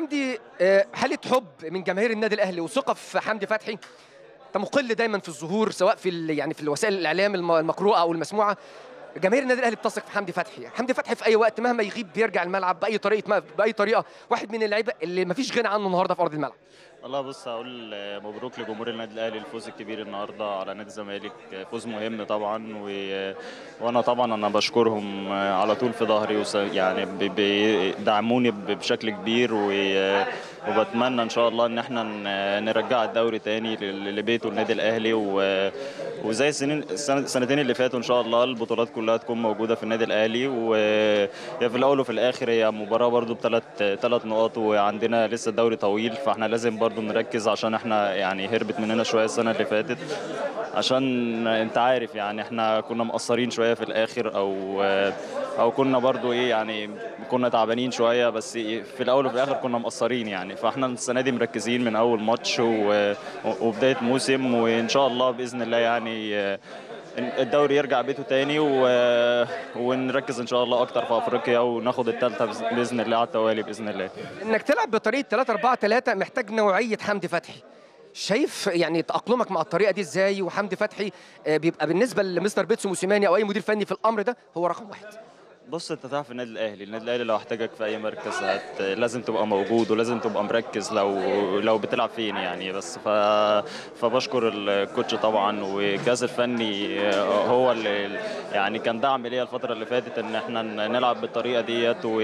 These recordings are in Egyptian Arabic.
حمدي آه، حاله حب من جماهير النادي الاهلي وثقه في حمدي فتحي انت مقل دايما في الظهور سواء في ال- يعني في وسائل الاعلام الم- المقروءه او المسموعه جماهير النادي الاهلي بتثق في حمدي فتحي حمدي فتحي في اي وقت مهما يغيب بيرجع الملعب باي طريقه ما باي طريقه واحد من اللعيبه اللي ما فيش غنى عنه النهارده في ارض الملعب والله بص هقول مبروك لجمهور النادي الاهلي الفوز الكبير النهارده على نادي الزمالك فوز مهم طبعا و... وانا طبعا انا بشكرهم على طول في ظهري وس... يعني ب- بيدعموني ب- بشكل كبير و... وبتمنى ان شاء الله ان احنا ن- نرجع الدوري تاني ل- لبيته النادي الاهلي و... وزي السنين السنة- السنتين اللي فاتوا ان شاء الله البطولات كلها تكون موجوده في النادي الاهلي وهي في الاول وفي الاخر هي مباراه برضو بثلاث ثلاث نقاط وعندنا لسه الدوري طويل فاحنا لازم برضو نركز عشان احنا يعني هربت مننا شويه السنه اللي فاتت عشان انت عارف يعني احنا كنا مقصرين شويه في الاخر او او كنا برضو ايه يعني كنا تعبانين شويه بس إيه في الاول وفي الاخر كنا مقصرين يعني فاحنا السنه دي مركزين من اول ماتش و- وبدايه موسم وان شاء الله باذن الله يعني آه، الدوري يرجع بيته تاني و... ونركز ان شاء الله اكتر في افريقيا وناخد الثالثه باذن الله على التوالي باذن الله انك تلعب بطريقه 3 4 3 محتاج نوعيه حمدي فتحي شايف يعني تاقلمك مع الطريقه دي ازاي وحمدي فتحي آه، بيبقى بالنسبه لمستر بيتسو موسيماني او اي مدير فني في الامر ده هو رقم واحد بص انت تعرف النادي الاهلي النادي الاهلي لو احتاجك في اي مركز هت... لازم تبقى موجود ولازم تبقى مركز لو لو بتلعب فين يعني بس ف... فبشكر الكوتش طبعا والجهاز الفني هو اللي يعني كان دعم ليا الفتره اللي فاتت ان احنا نلعب بالطريقه ديت و...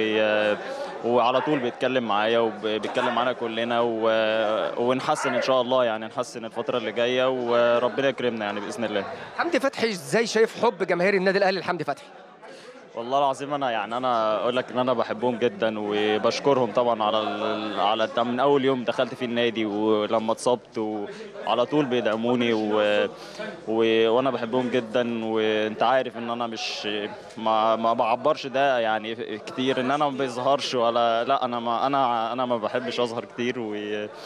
وعلى طول بيتكلم معايا وبيتكلم معانا كلنا و... ونحسن ان شاء الله يعني نحسن الفتره اللي جايه وربنا يكرمنا يعني باذن الله حمدي فتحي ازاي شايف حب جماهير النادي الاهلي لحمدي فتحي والله العظيم انا يعني انا اقول لك ان انا بحبهم جدا وبشكرهم طبعا على ال- على الت- من اول يوم دخلت في النادي ولما اتصبت وعلى طول بيدعموني و... و... وانا بحبهم جدا وانت عارف ان انا مش ما ما بعبرش ده يعني كتير ان انا ما بيظهرش ولا لا انا ما انا انا ما بحبش اظهر كتير و...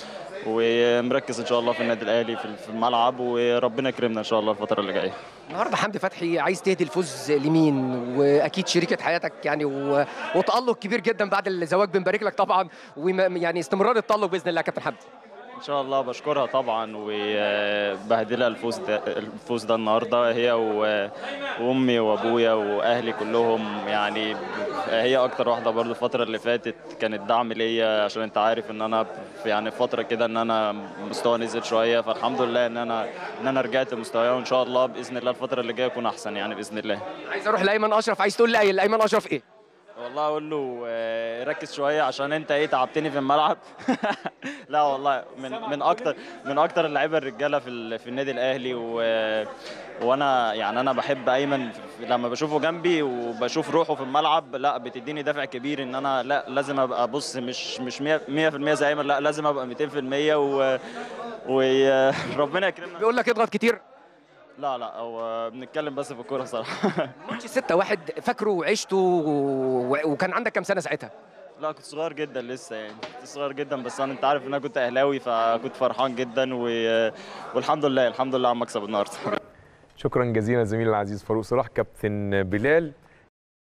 ومركز ان شاء الله في النادي الاهلي في في الملعب وربنا يكرمنا ان شاء الله الفتره اللي جايه النهارده حمدي فتحي عايز تهدي الفوز لمين واكيد شريكه حياتك يعني و... وتالق كبير جدا بعد الزواج بنبارك لك طبعا ويعني استمرار التالق باذن الله يا كابتن حمدي ان شاء الله بشكرها طبعا وبهدلها الفوز ده الفوز ده النهارده هي و- وامي وابويا واهلي كلهم يعني هي اكتر واحده برضو الفتره اللي فاتت كانت دعم ليا عشان انت عارف ان انا في يعني فتره كده ان انا مستوى نزل شويه فالحمد لله ان انا ان انا رجعت مستواي وان شاء الله باذن الله الفتره اللي جايه اكون احسن يعني باذن الله عايز اروح لايمن اشرف عايز تقول لي لايمن اشرف ايه والله اقول له آه، ركز شويه عشان انت ايه تعبتني في الملعب لا والله من من اكتر من اكتر اللعيبه الرجاله في ال- في النادي الاهلي و وانا يعني انا بحب ايمن في- لما بشوفه جنبي وبشوف روحه في الملعب لا بتديني دافع كبير ان انا لا لازم ابقى بص مش مش 100% 100% زي ايمن لا لازم ابقى 200% و وربنا يكرمنا بيقول لك اضغط كتير لا لا هو بنتكلم بس في الكوره صراحه ماتش 6 1 فاكره وعشته و... وكان عندك كام سنه ساعتها لا كنت صغير جدا لسه يعني كنت صغير جدا بس انا انت عارف ان انا كنت اهلاوي فكنت فرحان جدا و... والحمد لله الحمد لله على المكسب النهارده شكرا جزيلا زميلي العزيز فاروق صلاح كابتن بلال